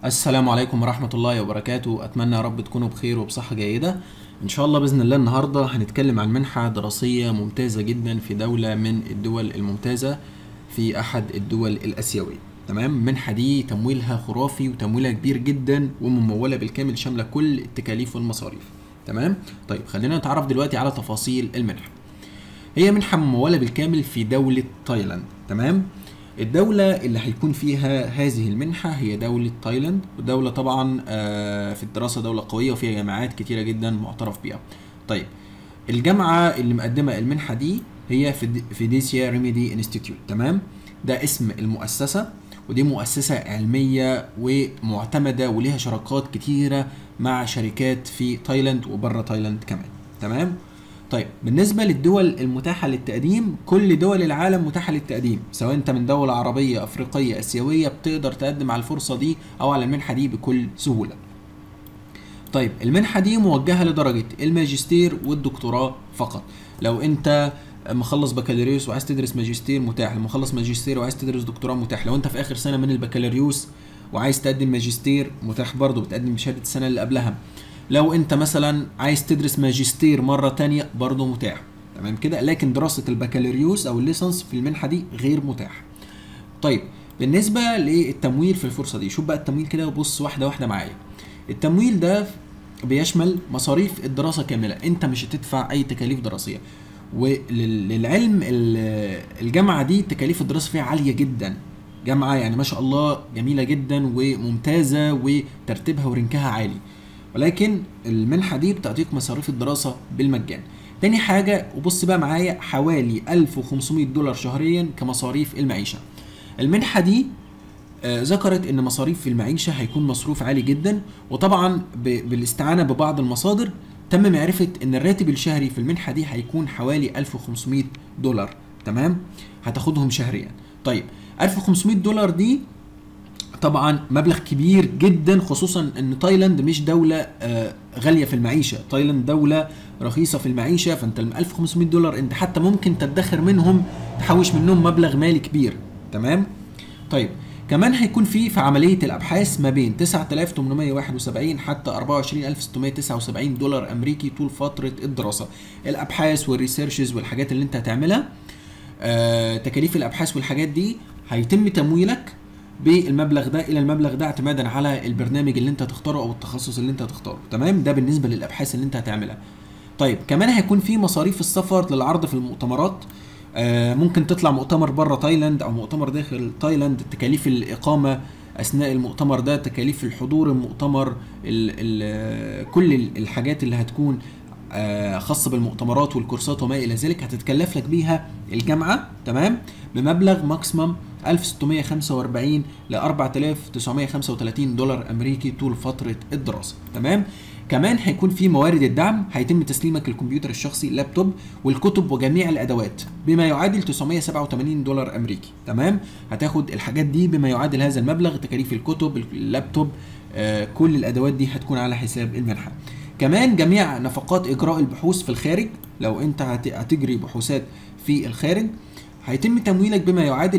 السلام عليكم ورحمة الله وبركاته أتمنى يا رب تكونوا بخير وبصحة جيدة إن شاء الله بإذن الله النهاردة هنتكلم عن منحة دراسية ممتازة جدا في دولة من الدول الممتازة في أحد الدول الآسيوية تمام المنحة دي تمويلها خرافي وتمويلها كبير جدا وممولة بالكامل شاملة كل التكاليف والمصاريف تمام طيب خلينا نتعرف دلوقتي على تفاصيل المنحة هي منحة ممولة بالكامل في دولة تايلاند تمام الدولة اللي هيكون فيها هذه المنحة هي دولة تايلاند ودولة طبعا آه، في الدراسة دولة قوية وفيها جامعات كتيرة جدا معترف بيها طيب الجامعة اللي مقدمة المنحة دي هي فيد- فيديسيا ريميدي انستيتيوت تمام ده اسم المؤسسة ودي مؤسسة علمية ومعتمدة وليها شراكات كتيرة مع شركات في تايلاند وبره تايلاند كمان تمام طيب بالنسبة للدول المتاحة للتقديم كل دول العالم متاحة للتقديم سواء انت من دولة عربية افريقية اسيوية بتقدر تقدم على الفرصة دي او على المنحة دي بكل سهولة طيب المنحة دي موجهة لدرجة الماجستير والدكتوراه فقط لو انت مخلص بكالوريوس وعايز تدرس ماجستير متاح لو مخلص ماجستير وعايز تدرس دكتوراه متاح لو انت في اخر سنة من البكالوريوس وعايز تقدم ماجستير متاح برضه بتقدم بشهادة السنة اللي قبلها لو انت مثلا عايز تدرس ماجستير مرة تانية برضه متاح تمام كده لكن دراسة البكالوريوس او الليسانس في المنحة دي غير متاح طيب بالنسبه للتمويل في الفرصه دي شوف بقى التمويل كده وبص واحده واحده معايا التمويل ده بيشمل مصاريف الدراسه كامله انت مش هتدفع اي تكاليف دراسيه وللعلم الجامعه دي تكاليف الدراسه فيها عاليه جدا جامعه يعني ما شاء الله جميله جدا وممتازه وترتيبها ورنكها عالي ولكن المنحه دي بتعطيك مصاريف الدراسه بالمجان تاني حاجه وبص بقى معايا حوالي 1500 دولار شهريا كمصاريف المعيشه المنحه دي آه، ذكرت ان مصاريف المعيشه هيكون مصروف عالي جدا وطبعا ب- بالاستعانه ببعض المصادر تم معرفه ان الراتب الشهري في المنحه دي هيكون حوالي 1500 دولار تمام هتاخدهم شهريا طيب 1500 دولار دي طبعا مبلغ كبير جدا خصوصا ان تايلاند مش دوله آه، غاليه في المعيشه تايلاند دوله رخيصه في المعيشه فانت ال 1500 دولار انت حتى ممكن تدخر منهم تحوش منهم مبلغ مالي كبير تمام طيب كمان هيكون في في عمليه الابحاث ما بين 9871 حتى 24679 دولار امريكي طول فتره الدراسه الابحاث والريسيرشز والحاجات اللي انت هتعملها آه، تكاليف الابحاث والحاجات دي هيتم تمويلك بالمبلغ ده الى المبلغ ده اعتمادا على البرنامج اللي انت تختاره او التخصص اللي انت تختاره تمام ده بالنسبه للابحاث اللي انت هتعملها طيب كمان هيكون في مصاريف السفر للعرض في المؤتمرات آه، ممكن تطلع مؤتمر بره تايلاند او مؤتمر داخل تايلاند تكاليف الاقامه اثناء المؤتمر ده تكاليف الحضور المؤتمر ال ال كل ال- الحاجات اللي هتكون آه، خاصه بالمؤتمرات والكورسات وما الى ذلك هتتكلف لك بيها الجامعه تمام بمبلغ ماكسيمم 1645 ل 4935 دولار امريكي طول فتره الدراسه تمام كمان هيكون في موارد الدعم هيتم تسليمك الكمبيوتر الشخصي اللابتوب والكتب وجميع الادوات بما يعادل 987 دولار امريكي تمام هتاخد الحاجات دي بما يعادل هذا المبلغ تكاليف الكتب اللابتوب آه كل الادوات دي هتكون على حساب المنحه كمان جميع نفقات اجراء البحوث في الخارج لو انت هت- هتجري بحوثات في الخارج هيتم تمويلك بما يعادل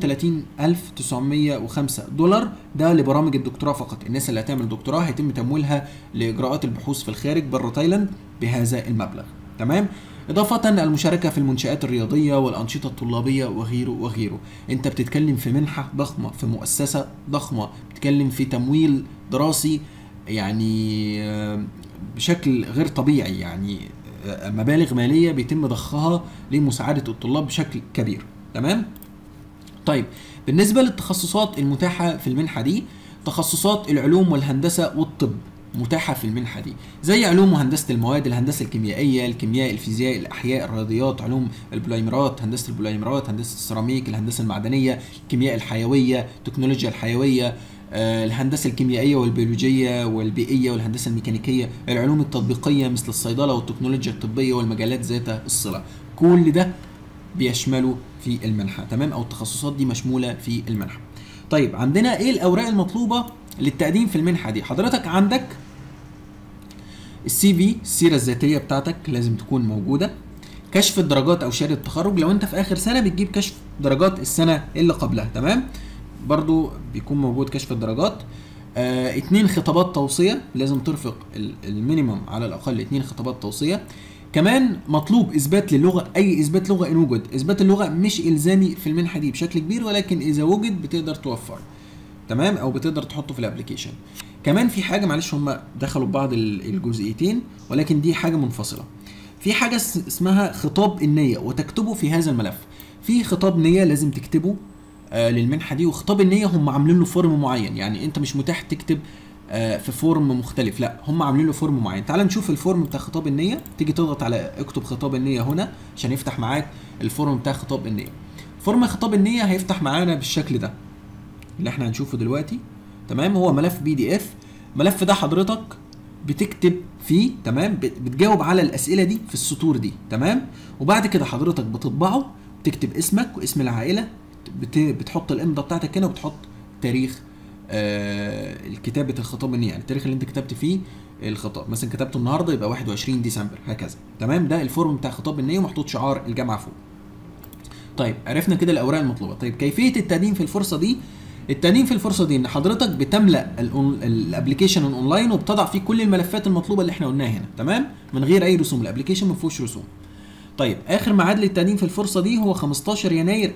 32905 دولار ده لبرامج الدكتوراه فقط الناس اللي هتعمل دكتوراه هيتم تمويلها لاجراءات البحوث في الخارج بره تايلاند بهذا المبلغ تمام إضافة المشاركة في المنشآت الرياضية والأنشطة الطلابية وغيره وغيره أنت بتتكلم في منحة ضخمة في مؤسسة ضخمة بتتكلم في تمويل دراسي يعني آه، بشكل غير طبيعي يعني آه، مبالغ مالية بيتم ضخها لمساعدة الطلاب بشكل كبير تمام طيب بالنسبة للتخصصات المتاحة في المنحة دي تخصصات العلوم والهندسة والطب متاحة في المنحة دي زي علوم وهندسة المواد الهندسة الكيميائية الكيمياء الفيزياء الأحياء الرياضيات علوم البوليمرات هندسة البوليمرات هندسة السيراميك الهندسة المعدنية الكيمياء الحيوية التكنولوجيا الحيوية آه، الهندسة الكيميائية والبيولوجية والبيئية والهندسة الميكانيكية العلوم التطبيقية مثل الصيدلة والتكنولوجيا الطبية والمجالات ذات الصلة كل ده بيشملوا في المنحة تمام او التخصصات دي مشمولة في المنحة طيب عندنا ايه الاوراق المطلوبة للتقديم في المنحة دي حضرتك عندك السي في السيرة الذاتية بتاعتك لازم تكون موجودة كشف الدرجات او شهاده التخرج لو انت في اخر سنه بتجيب كشف درجات السنه اللي قبلها تمام برضو بيكون موجود كشف الدرجات آه اتنين خطابات توصيه لازم ترفق ال- المينيمم على الاقل اتنين خطابات توصيه كمان مطلوب اثبات للغه اي اثبات لغه ان وجد اثبات اللغه مش الزامي في المنحه دي بشكل كبير ولكن اذا وجد بتقدر توفر تمام او بتقدر تحطه في الابلكيشن كمان في حاجه معلش هم دخلوا ببعض ال- الجزئيتين ولكن دي حاجه منفصله في حاجه اس- اسمها خطاب النيه وتكتبه في هذا الملف في خطاب نيه لازم تكتبه آه للمنحه دي وخطاب النيه هم عاملين له فورم معين يعني انت مش متاح تكتب آه في فورم مختلف لا هم عاملين له فورم معين تعال نشوف الفورم بتاع خطاب النيه تيجي تضغط على اكتب خطاب النيه هنا عشان يفتح معاك الفورم بتاع خطاب النيه فورم خطاب النيه هيفتح معانا بالشكل ده اللي احنا هنشوفه دلوقتي تمام هو ملف بي دي اف الملف ده حضرتك بتكتب فيه تمام بت- بتجاوب على الاسئله دي في السطور دي تمام وبعد كده حضرتك بتطبعه تكتب اسمك واسم العائله بت... بتحط الامضه بتاعتك هنا وبتحط تاريخ آه كتابه الخطاب النيابي يعني التاريخ اللي انت كتبت فيه الخطاب مثلا كتبته النهارده يبقى 21 ديسمبر هكذا تمام ده الفورم بتاع خطاب النيه ومحطوط شعار الجامعه فوق طيب عرفنا كده الاوراق المطلوبه طيب كيفيه التقديم في الفرصه دي التقديم في الفرصه دي ان حضرتك بتملا الأون- الابلكيشن اونلاين وبتضع فيه كل الملفات المطلوبه اللي احنا قلناها هنا تمام من غير اي رسوم الابلكيشن ما فيهوش رسوم طيب اخر ميعاد للتقديم في الفرصه دي هو 15 يناير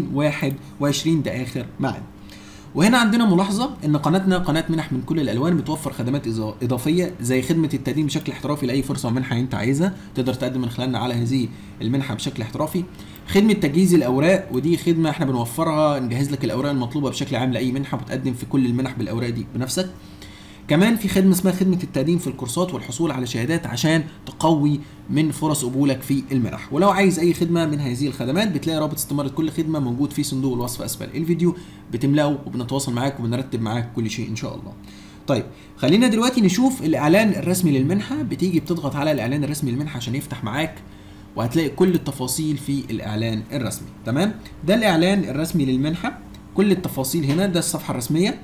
2021 ده اخر ميعاد وهنا عندنا ملاحظه ان قناتنا قناه منح من كل الالوان بتوفر خدمات إضا- اضافيه زي خدمه التقديم بشكل احترافي لاي فرصه ومنحه انت عايزها تقدر تقدم من خلالنا على هذه المنحه بشكل احترافي خدمه تجهيز الاوراق ودي خدمه احنا بنوفرها نجهز لك الاوراق المطلوبه بشكل عام لاي منحه وتقدم في كل المنح بالاوراق دي بنفسك كمان في خدمه اسمها خدمه التقديم في الكورسات والحصول على شهادات عشان تقوي من فرص قبولك في المنح ولو عايز اي خدمه من هذه الخدمات بتلاقي رابط استماره كل خدمه موجود في صندوق الوصف اسفل الفيديو بتملاه وبنتواصل معاك وبنرتب معاك كل شيء ان شاء الله طيب خلينا دلوقتي نشوف الاعلان الرسمي للمنحه بتيجي بتضغط على الاعلان الرسمي للمنحه عشان يفتح معاك وهتلاقي كل التفاصيل في الاعلان الرسمي تمام ده الاعلان الرسمي للمنحه كل التفاصيل هنا ده الصفحه الرسميه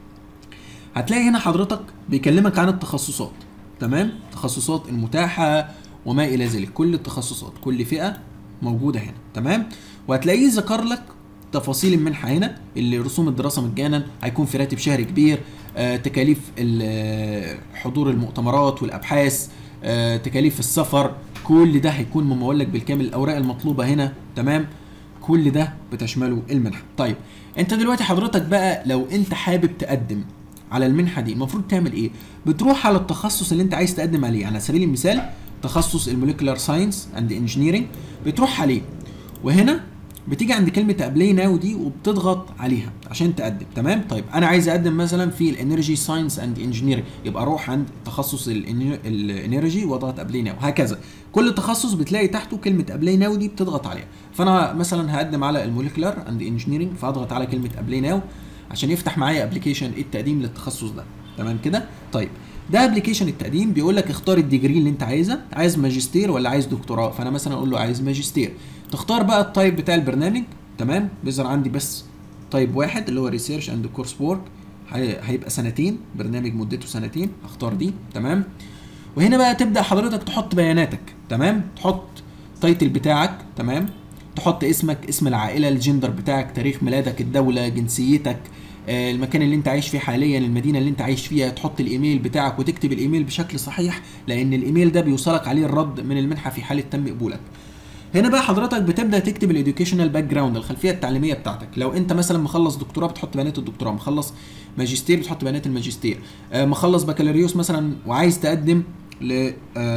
هتلاقي هنا حضرتك بيكلمك عن التخصصات تمام التخصصات المتاحه وما الى ذلك كل التخصصات كل فئه موجوده هنا تمام وهتلاقيه ذكر لك تفاصيل المنحه هنا اللي رسوم الدراسه مجانا هيكون في راتب شهري كبير آه تكاليف ال- آه، حضور المؤتمرات والابحاث آه تكاليف السفر كل ده هيكون ممول لك بالكامل الاوراق المطلوبه هنا تمام كل ده بتشمله المنحه طيب انت دلوقتي حضرتك بقى لو انت حابب تقدم على المنحه دي المفروض تعمل ايه بتروح على التخصص اللي انت عايز تقدم عليه على سبيل المثال تخصص الموليكولار ساينس اند انجينيرنج بتروح عليه وهنا بتيجي عند كلمه ابلاي ناو دي وبتضغط عليها عشان تقدم تمام طيب انا عايز اقدم مثلا في الانرجي ساينس اند انجينيرنج يبقى اروح عند تخصص الانرجي واضغط ابلاي ناو هكذا كل تخصص بتلاقي تحته كلمه ابلاي ناو دي بتضغط عليها فانا مثلا هقدم على الموليكولار اند انجينيرنج فاضغط على كلمه ابلاي ناو عشان يفتح معايا ابلكيشن التقديم للتخصص ده تمام كده طيب ده ابلكيشن التقديم بيقول لك اختار الديجري اللي انت عايزها عايز ماجستير ولا عايز دكتوراه فانا مثلا اقول له عايز ماجستير تختار بقى التايب بتاع البرنامج تمام بيظهر عندي بس تايب واحد اللي هو ريسيرش اند كورس وورك هيبقى سنتين برنامج مدته سنتين اختار دي تمام وهنا بقى تبدا حضرتك تحط بياناتك تمام تحط تايتل بتاعك تمام تحط اسمك اسم العائله الجندر بتاعك تاريخ ميلادك الدوله جنسيتك آه، المكان اللي انت عايش فيه حاليا المدينه اللي انت عايش فيها تحط الايميل بتاعك وتكتب الايميل بشكل صحيح لان الايميل ده بيوصلك عليه الرد من المنحه في حاله تم قبولك هنا بقى حضرتك بتبدا تكتب الاديوكيشنال باك جراوند الخلفيه التعليميه بتاعتك لو انت مثلا مخلص دكتوراه بتحط بيانات الدكتوراه مخلص ماجستير بتحط بيانات الماجستير آه، مخلص بكالوريوس مثلا وعايز تقدم ل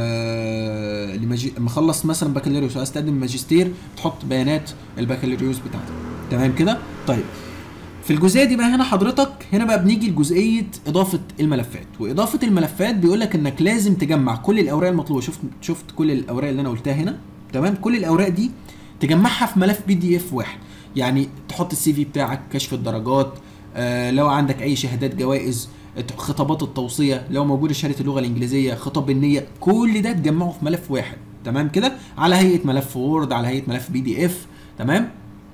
آه لمجي... مخلص مثلا بكالوريوس وعايز تقدم ماجستير تحط بيانات البكالوريوس بتاعتك تمام كده طيب في الجزئيه دي بقى هنا حضرتك هنا بقى بنيجي لجزئيه اضافه الملفات واضافه الملفات بيقول لك انك لازم تجمع كل الاوراق المطلوبه شفت شفت كل الاوراق اللي انا قلتها هنا تمام كل الاوراق دي تجمعها في ملف بي دي اف واحد يعني تحط السي في بتاعك كشف الدرجات آه لو عندك اي شهادات جوائز خطابات التوصيه لو موجوده شهاده اللغه الانجليزيه خطاب النيه كل ده تجمعه في ملف واحد تمام كده على هيئه ملف وورد على هيئه ملف بي دي اف تمام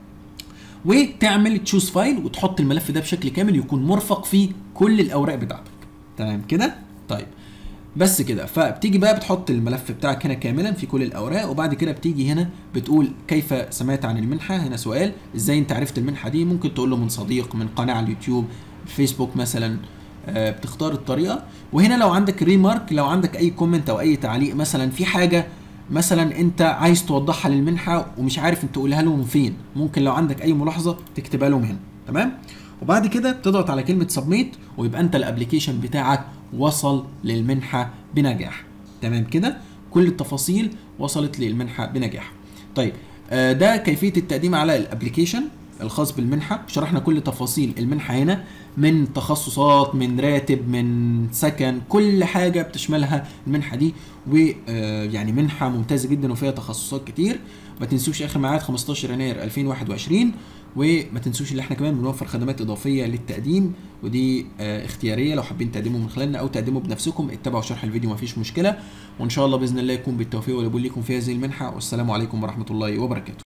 وتعمل تشوز فايل وتحط الملف ده بشكل كامل يكون مرفق فيه كل الاوراق بتاعتك تمام كده طيب بس كده فبتيجي بقى بتحط الملف بتاعك هنا كاملا في كل الاوراق وبعد كده بتيجي هنا بتقول كيف سمعت عن المنحه هنا سؤال ازاي انت عرفت المنحه دي ممكن تقول له من صديق من قناه على اليوتيوب فيسبوك مثلا آه، بتختار الطريقه وهنا لو عندك ريمارك لو عندك اي كومنت او اي تعليق مثلا في حاجه مثلا انت عايز توضحها للمنحه ومش عارف انت تقولها لهم فين ممكن لو عندك اي ملاحظه تكتبها لهم هنا تمام وبعد كده تضغط على كلمه سبميت ويبقى انت الابلكيشن بتاعك وصل للمنحه بنجاح تمام كده كل التفاصيل وصلت للمنحه بنجاح طيب آه، ده كيفيه التقديم على الابلكيشن الخاص بالمنحه شرحنا كل تفاصيل المنحه هنا من تخصصات من راتب من سكن كل حاجه بتشملها المنحه دي ويعني منحه ممتازه جدا وفيها تخصصات كتير ما تنسوش اخر ميعاد 15 يناير 2021 وما تنسوش ان احنا كمان بنوفر خدمات اضافيه للتقديم ودي آه، اختياريه لو حابين تقدموا من خلالنا او تقدموا بنفسكم اتبعوا شرح الفيديو مفيش مشكله وان شاء الله باذن الله يكون بالتوفيق والقبول لكم في هذه المنحه والسلام عليكم ورحمه الله وبركاته